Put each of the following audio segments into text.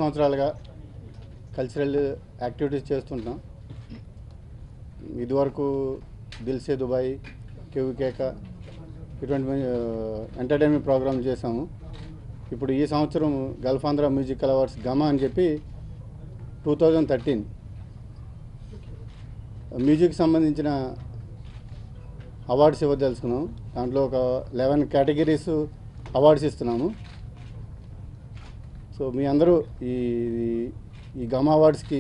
సంవత్సరాలుగా cultural activities చేస్తుంటాం ఇదివరకు దిల్సే దుబాయ్ కేక ఇటువంటి ఎంటర్టైన్మెంట్ ప్రోగ్రామ్ చేసాము ఇప్పుడు ఈ సంవత్సరం Gulf Andhra musical awards GAMA అని చెప్పి టూ థౌజండ్ థర్టీన్ మ్యూజిక్ సంబంధించిన అవార్డ్స్ ఇవ్వదలుచుకున్నాం దాంట్లో ఒక లెవెన్ కేటగిరీస్ అవార్డ్స్ ఇస్తున్నాము సో మీ అందరూ ఈ ఈ గమ అవార్డ్స్కి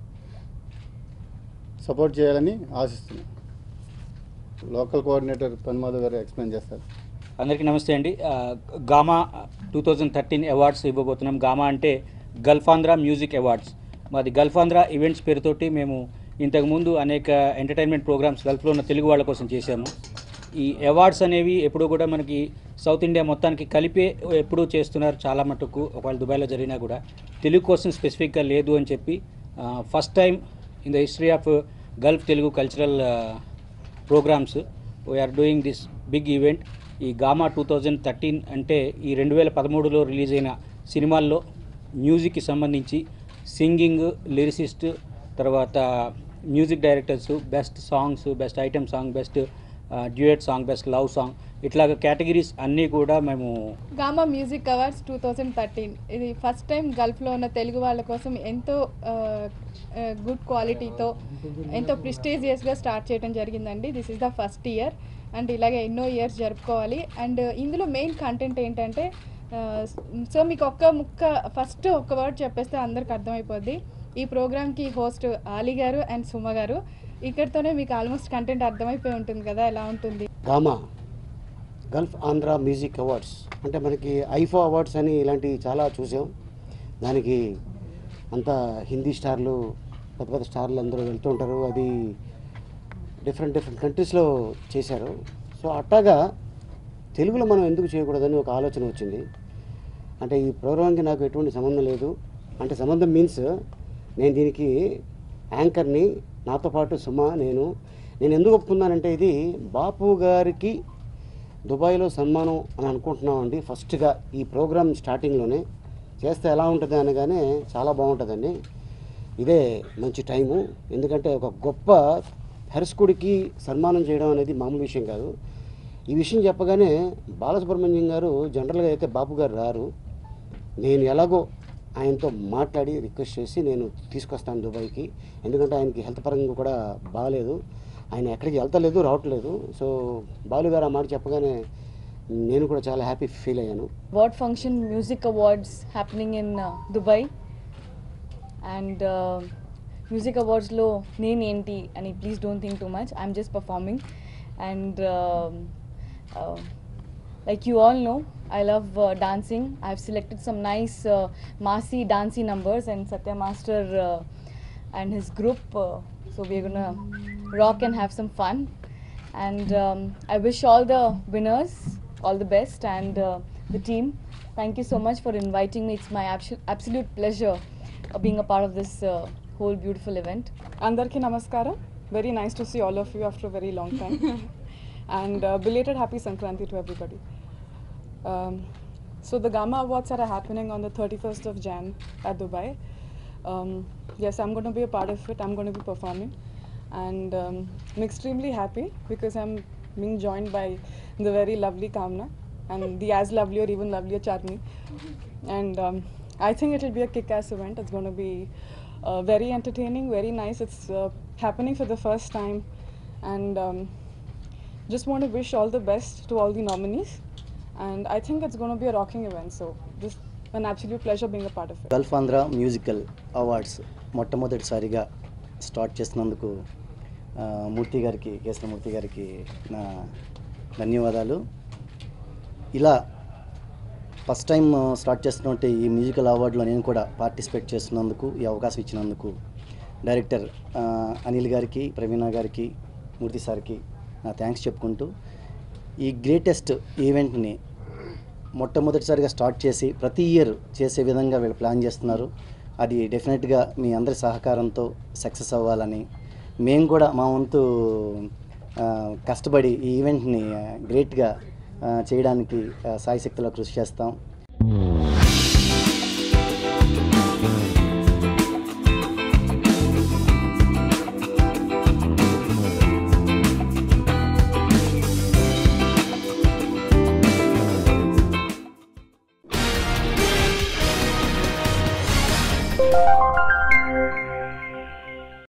సపోర్ట్ చేయాలని ఆశిస్తున్నాం లోకల్ కోఆర్డినేటర్ పన్మాధవ్ గారు ఎక్స్ప్లెయిన్ చేస్తారు అందరికీ నమస్తే అండి ఆ, GAMA two thousand thirteen awards ఇవ్వబోతున్నాం గామా అంటే గల్ఫ్ ఆంధ్ర మ్యూజిక్ అవార్డ్స్ మాది గల్ఫ్ ఆంధ్ర ఈవెంట్స్ పేరుతోటి మేము ఇంతకుముందు అనేక ఎంటర్టైన్మెంట్ ప్రోగ్రామ్స్ గల్ఫ్లో ఉన్న తెలుగు వాళ్ళ కోసం చేశాము ఈ అవార్డ్స్ అనేవి ఎప్పుడూ కూడా మనకి సౌత్ ఇండియా మొత్తానికి కలిపే ఎప్పుడూ చేస్తున్నారు చాలా మటుకు ఒకవేళ దుబాయ్లో జరిగినా కూడా తెలుగు కోసం స్పెసిఫిక్గా లేదు అని చెప్పి first time in the history of Gulf Telugu cultural programmes we are doing this big event ఈ గామా టూ థౌజండ్ థర్టీన్ అంటే ఈ రెండు వేల పదమూడులో రిలీజ్ అయిన సినిమాల్లో మ్యూజిక్కి సంబంధించి సింగింగ్ లిరిసిస్ట్ తర్వాత music directors best songs best item song best duet song best love song ఇట్లాగ కేటగిరీస్ అన్నీ కూడా మేము GAMA music awards two thousand thirteen ఇది ఫస్ట్ టైం గల్ఫ్లో ఉన్న తెలుగు వాళ్ళ కోసం ఎంతో గుడ్ క్వాలిటీతో ఎంతో ప్రిస్టేజియస్గా స్టార్ట్ చేయడం జరిగిందండి this is the first year and ఇలాగే ఎన్నో ఇయర్స్ జరుపుకోవాలి అండ్ ఇందులో మెయిన్ కంటెంట్ ఏంటంటే సో మీకు ఒక్క ముక్క ఫస్ట్ ఒక్క వర్డ్ చెప్పేస్తే అందరికి అర్థమైపోద్ది ఈ ప్రోగ్రామ్కి హోస్ట్ ఆలీ గారు అండ్ సుమ గారు ఇక్కడితోనే మీకు ఆల్మోస్ట్ కంటెంట్ అర్థమైపోయి ఉంటుంది కదా ఎలా ఉంటుంది GAMA Gulf Andhra music awards అంటే మనకి ఐఫో అవార్డ్స్ అని ఇలాంటివి చాలా చూసాం దానికి అంతా హిందీ స్టార్లు పెద్ద పెద్ద స్టార్లు అందరూ వెళ్తూ ఉంటారు అది డిఫరెంట్ డిఫరెంట్ కంట్రీస్లో చేశారు సో అట్టాగా తెలుగులో మనం ఎందుకు చేయకూడదని ఒక ఆలోచన వచ్చింది అంటే ఈ ప్రోగ్రామ్కి నాకు ఎటువంటి సంబంధం లేదు అంటే సంబంధం మీన్స్ నేను దీనికి యాంకర్ని నాతో పాటు సుమ నేను నేను ఎందుకు ఒప్పుకున్నానంటే ఇది బాపు గారికి దుబాయ్లో సన్మానం అని అనుకుంటున్నామండి ఫస్ట్గా ఈ ప్రోగ్రామ్ స్టార్టింగ్లోనే చేస్తే ఎలా ఉంటుంది అనగానే చాలా బాగుంటుందండి ఇదే మంచి టైము ఎందుకంటే ఒక గొప్ప దర్శకుడికి సన్మానం చేయడం అనేది మామూలు విషయం కాదు ఈ విషయం చెప్పగానే బాలసుబ్రహ్మణ్యం గారు జనరల్గా అయితే బాపు గారు రారు నేను ఎలాగో ఆయనతో మాట్లాడి రిక్వెస్ట్ చేసి నేను తీసుకొస్తాను దుబాయ్కి ఎందుకంటే ఆయనకి హెల్త్ పరంగా కూడా బాగాలేదు ఆయన ఎక్కడికి వెళ్తలేదు రావట్లేదు సో బాలు గారు ఆ మాట చెప్పగానే నేను కూడా చాలా హ్యాపీ ఫీల్ అయ్యాను award function music awards happening in uh, dubai and uh, music awards lo name enti and please don't think too much i'm just performing and um, uh, like you all know i love uh, dancing i've selected some nice uh, massy dancey numbers and satya master uh, and his group uh, so we're gonna rock and have some fun and um, i wish all the winners all the best and uh, the team thank you so much for inviting me it's my abso- absolute pleasure of being a part of this uh, whole beautiful event అందరికీ నమస్కారం very nice to see all of you after very long time and belated happy Sankranti to everybody so the GAMA awards are happening on the thirty first of Jan at Dubai yes i'm going to be a part of it i'm going to be performing and um, i'm extremely happy because i'm being joined by the very lovely kamna and the as lovely or even lovelier charmi and um, i think it will be a kick-ass event it's going to be uh, very entertaining very nice it's uh, happening for the first time and um, just want to wish all the best to all the nominees and i think it's going to be a rocking event so just an absolute pleasure being a part of it Gulf Andhra musical awards మొట్టమొదటిసారిగా start చేసినందుకు ఆ, మూర్తి గారికి కేశవమూర్తి గారికి నా ధన్యవాదాలు ఇలా first time start చేస్తున్నట్టు ఈ మ్యూజికల్ అవార్డులో నేను కూడా పార్టిసిపేట్ చేస్తున్నందుకు ఈ అవకాశం ఇచ్చినందుకు డైరెక్టర్ ఆ, అనిల్ గారికి ప్రవీణ గారికి మూర్తి సార్కి నా థ్యాంక్స్ చెప్పుకుంటూ ఈ గ్రేటెస్ట్ ఈవెంట్ని మొట్టమొదటిసారిగా స్టార్ట్ చేసి ప్రతి ఇయర్ చేసే విధంగా వీళ్ళు ప్లాన్ చేస్తున్నారు అది డెఫినెట్గా మీ అందరి సహకారంతో సక్సెస్ అవ్వాలని మేము కూడా మా వంతు ఆ, కష్టపడి ఈ ఈవెంట్ని గ్రేట్గా చేయడానికి ఆ, సాయశక్తిలో కృషి చేస్తాం